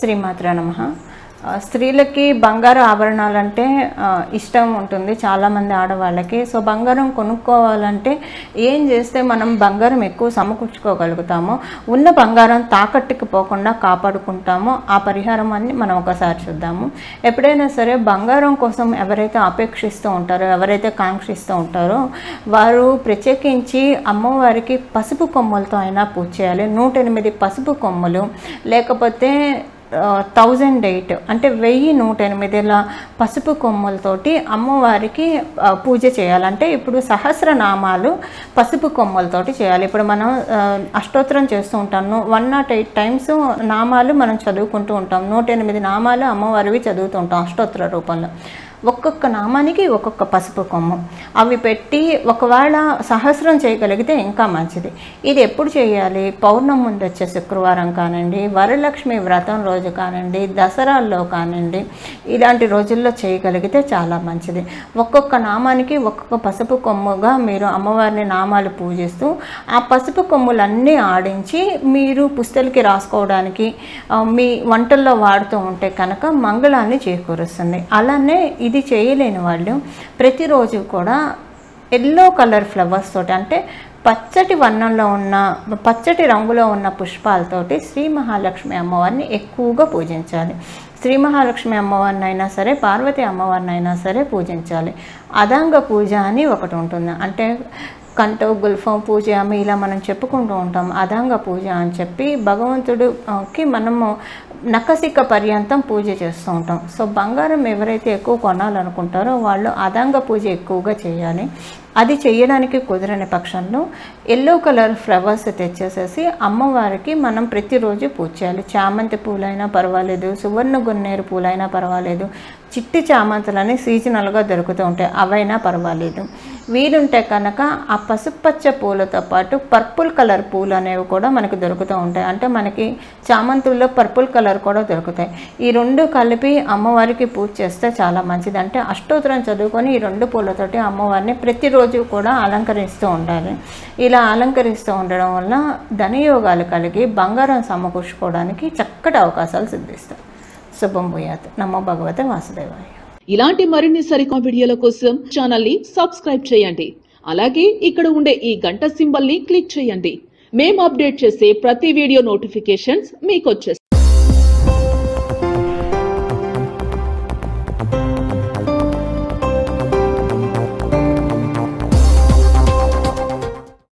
శ్రీమాత్ర నమ స్త్రీలకి బంగారు ఆభరణాలంటే ఆ, ఇష్టం ఉంటుంది చాలామంది ఆడవాళ్ళకి సో బంగారం కొనుక్కోవాలంటే ఏం చేస్తే మనం బంగారం ఎక్కువ సమకూర్చుకోగలుగుతామో ఉన్న బంగారం తాకట్టుకు పోకుండా కాపాడుకుంటామో ఆ పరిహారం అని మనం ఒకసారి చూద్దాము ఎప్పుడైనా సరే బంగారం కోసం ఎవరైతే అపేక్షిస్తూ ఉంటారో ఎవరైతే కాంక్షిస్తూ ఉంటారో వారు ప్రత్యేకించి అమ్మవారికి పసుపు కొమ్మలతో అయినా పూజ చేయాలి నూట ఎనిమిది పసుపు కొమ్మలు లేకపోతే థౌజండ్ ఎయిట్ అంటే వెయ్యి నూట ఎనిమిదిల పసుపు కొమ్మలతోటి అమ్మవారికి ఆ, పూజ చేయాలంటే ఇప్పుడు సహస్రనామాలు పసుపు కొమ్మలతోటి చేయాలి ఇప్పుడు మనం ఆ, అష్టోత్తరం చేస్తూ ఉంటాము వన్ నాట్ ఎయిట్ టైమ్స్ నామాలు మనం చదువుకుంటూ ఉంటాం నూట ఎనిమిది నామాలు అమ్మవారివి చదువుతూ ఉంటాం అష్టోత్తర రూపంలో ఒక్కొక్క నామానికి ఒక్కొక్క పసుపు కొమ్ము అవి పెట్టి ఒకవేళ సహస్రం చేయగలిగితే ఇంకా మంచిది ఇది ఎప్పుడు చేయాలి పౌర్ణమి ముందు వచ్చే శుక్రవారం కానివ్వండి వరలక్ష్మి వ్రతం రోజు కానివ్వండి దసరాల్లో కానివ్వండి ఇలాంటి రోజుల్లో చేయగలిగితే చాలా మంచిది ఒక్కొక్క నామానికి ఒక్కొక్క పసుపు కొమ్ముగా మీరు అమ్మవారిని నామాలు పూజిస్తూ ఆ పసుపు కొమ్ములన్నీ ఆడించి మీరు పుస్తలకి రాసుకోవడానికి ఆ, మీ వంటల్లో వాడుతూ ఉంటే కనుక మంగళాన్ని చేకూరుస్తుంది అలానే ఇది చేయలేని వాళ్ళు ప్రతిరోజు కూడా ఎల్లో కలర్ ఫ్లవర్స్ తోటి అంటే పచ్చటి వర్ణంలో ఉన్న పచ్చటి రంగులో ఉన్న పుష్పాలతోటి శ్రీ మహాలక్ష్మి అమ్మవారిని ఎక్కువగా పూజించాలి శ్రీ మహాలక్ష్మి అమ్మవారిని అయినా సరే పార్వతి అమ్మవారిని అయినా సరే పూజించాలి అదాంగ పూజ అని ఒకటి ఉంటుంది అంటే కంటో గుల్ఫం పూజ ఆమె ఇలా మనం చెప్పుకుంటూ ఉంటాం అదాంగ పూజ అని చెప్పి భగవంతుడికి మనము నకసిక పర్యంతం పూజ చేస్తూ ఉంటాం సో బంగారం ఎవరైతే ఎక్కువ కొనాలనుకుంటారో వాళ్ళు అదాంగ పూజ ఎక్కువగా చేయాలి అది చేయడానికి కుదరని పక్షంలో ఎల్లో కలర్ ఫ్లవర్స్ తెచ్చేసేసి అమ్మవారికి మనం ప్రతిరోజు పూజ చేయాలి చామంతి పూలైనా పర్వాలేదు సువర్ణ గున్నేరు పూలైనా పర్వాలేదు చిట్టి చామంతులని సీజనల్గా దొరుకుతూ ఉంటాయి అవైనా పర్వాలేదు వీలుంటే కనుక ఆ పసుపచ్చ పూలతో పాటు పర్పుల్ కలర్ పూలు అనేవి కూడా మనకు దొరుకుతూ ఉంటాయి అంటే మనకి చామంతుల్లో పర్పుల్ కలర్ కూడా దొరుకుతాయి ఈ రెండు కలిపి అమ్మవారికి పూజ చేస్తే చాలా మంచిది అంటే అష్టోత్తరం చదువుకొని ఈ రెండు పూలతోటి అమ్మవారిని ప్రతిరోజు కూడా అలంకరిస్తూ ఉండాలి ఇలా అలంకరిస్తూ ఉండడం వల్ల ధనయోగాలు కలిగి బంగారం సమకూర్చుకోవడానికి చక్కటి అవకాశాలు సిద్ధిస్తాయి శుభం భూయాత్ నమో భగవతే వాసుదేవాయ ఇలాంటి మరిన్ని సరికొత్త వీడియోల కోసం ఛానల్ ని సబ్స్క్రైబ్ చేయండి అలాగే ఇక్కడ ఉండే ఈ గంట సింబల్ ని క్లిక్ చేయండి మేము అప్డేట్ చేసే ప్రతి వీడియో నోటిఫికేషన్స్ మీకు వచ్చేస్తాయి